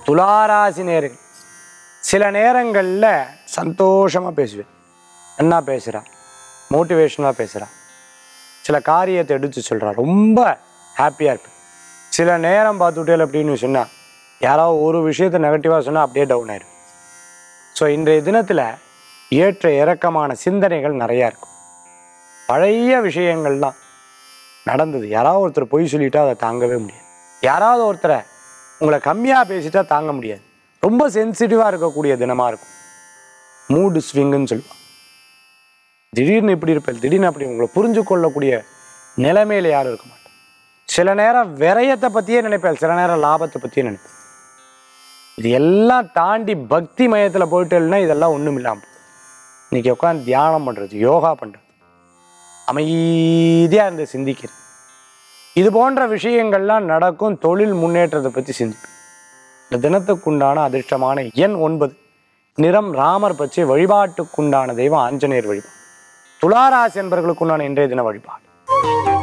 துளாராசி நேர்கள் சில நேரங்களில் சந்தோஷமாக பேசுவேன் என்ன பேசுகிறா மோட்டிவேஷனாக பேசுகிறா சில காரியத்தை எடுத்து சொல்கிறா ரொம்ப ஹாப்பியாக இருப்பேன் சில நேரம் பார்த்துட்டேன் அப்படின்னு சொன்னால் யாராவது ஒரு விஷயத்தை நெகட்டிவாக சொன்னால் அப்படியே டவுன் ஆயிடும் ஸோ இன்றைய தினத்தில் ஏற்ற இறக்கமான சிந்தனைகள் நிறையா இருக்கும் பழைய விஷயங்கள்லாம் நடந்தது யாராவது ஒருத்தர் பொய் சொல்லிட்டா அதை தாங்கவே முடியாது யாராவது ஒருத்தரை உங்களை கம்மியாக பேசிட்டா தாங்க முடியாது ரொம்ப சென்சிட்டிவாக இருக்கக்கூடிய தினமாக இருக்கும் மூடு ஸ்விங்குன்னு சொல்லுவாங்க திடீர்னு இப்படி இருப்பேன் திடீர்னு அப்படி உங்களை புரிஞ்சு கொள்ளக்கூடிய நிலைமையில யாரும் இருக்க மாட்டேன் சில நேரம் விரயத்தை பற்றியே நினைப்பேன் சில நேரம் லாபத்தை பற்றியே நினைப்பேன் இது எல்லாம் தாண்டி பக்தி மயத்தில் போயிட்டேன்னா இதெல்லாம் ஒன்றும் இல்லாமல் இன்னைக்கு உட்காந்து தியானம் பண்ணுறது யோகா பண்ணுறது அமைதியாக இருந்து சிந்திக்கிறது இது போன்ற விஷயங்கள்லாம் நடக்கும் தொழில் முன்னேற்றத்தை பற்றி சிந்திப்பேன் இந்த தினத்துக்குண்டான அதிர்ஷ்டமான எண் ஒன்பது நிறம் ராமர் பற்றி வழிபாட்டுக்குண்டான தெய்வம் ஆஞ்சநேயர் வழிபாடு துளாராசி என்பவர்களுக்குண்டான இன்றைய தின வழிபாடு